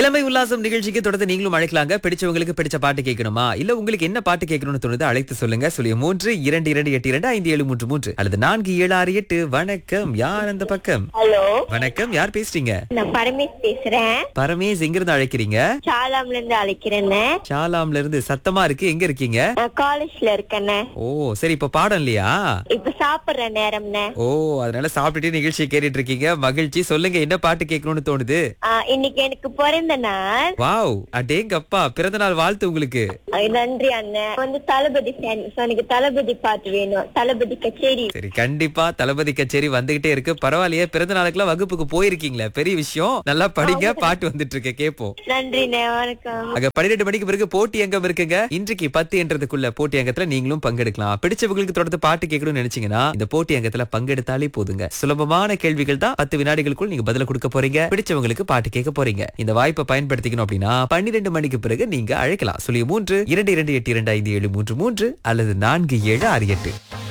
இளமை உல்லாசம் நிகழ்ச்சிக்கு தொடர்ந்து நீங்களும் அழைக்கலாங்க பிடிச்சவங்களுக்கு பிடிச்ச பாட்டு கேட்கணுமா இல்ல உங்களுக்கு என்ன பாட்டு கேட்கணும்னு தோணுது அழைத்து சொல்லுங்க சொல்லிய மூன்று இரண்டு இரண்டு எட்டு இரண்டு ஐந்து ஏழு மூன்று மூன்று அல்லது நான்கு ஏழு ஆறு எட்டு வணக்கம் யார் அந்த பக்கம் ஹலோ வணக்கம் யார் பேசுறீங்க நான் பரமேஷ் பேசுறேன் பரமேஷ் எங்க இருந்து அழைக்கிறீங்க சாலாம்ல இருந்து அழைக்கிறேன்னு சாலாம்ல இருந்து சத்தமா இருக்கு எங்க இருக்கீங்க நான் காலேஜ்ல இருக்கேன்னு ஓ சரி இப்ப பாடம் இல்லையா இப்ப சாப்பிடுற நேரம்னு ஓ அதனால சாப்பிட்டுட்டு நிகழ்ச்சியை கேட்டுட்டு இருக்கீங்க மகிழ்ச்சி சொல்லுங்க என்ன பாட்டு கேட்கணும்னு தோணுது ஆ, இன்னைக்கு எனக்கு பிறந்த நாள் வாவ் அடேங்கப்பா பிறந்த நாள் வாழ்த்து உங்களுக்கு ஆ, நன்றி அண்ணன் வந்து தளபதி ஃபேன் எனக்கு தளபதி பாட்டு வேணும் தளபதி கச்சேரி சரி கண்டிப்பா தளபதி கச்சேரி வந்துகிட்டே இருக்கு பரவாயில்லையே பிறந்த நாளுக்குலாம் வகுப்புக்கு போயிருக்கீங்களே பெரிய விஷயம் நல்லா படிங்க பாட்டு வந்துட்டு இருக்கு கேப்போம் நன்றிண்ணே வணக்கம் அங்க பன்னிரெண்டு மணிக்கு பிறகு போட்டி அங்கம் இருக்குங்க இன்றைக்கு பத்து என்றதுக்குள்ள போட்டி அங்கத்துல நீங்களும் பங்கெடுக்கலாம் பிடிச்சவங்களுக்கு தொடர்ந்து பாட்டு கேட்கணும்னு நினைச்சீங்கன்னா இந்த போட்டி அங்கத்துல பங்கெடுத்தாலே போதுங்க சுலபமான கேள்விகள் தான் பத்து வினாடிகளுக்குள் நீங்க பதில கொடுக்க போறீங்க பிடிச்சவங்களுக்கு பாட்டு கேட்க போறீங்க இந்த வாய்ப்பை பயன்படுத்திக்கணும் அப்படின்னா பன்னிரெண்டு மணிக்கு பிறகு நீங்க அழைக்கலாம் சொல்லி மூன்று இரண்டு இரண்டு எட்டு இரண்டு ஐந்து ஏழு மூன்று மூன்று அல்லது நான்கு ஏழு ஆறு எட்டு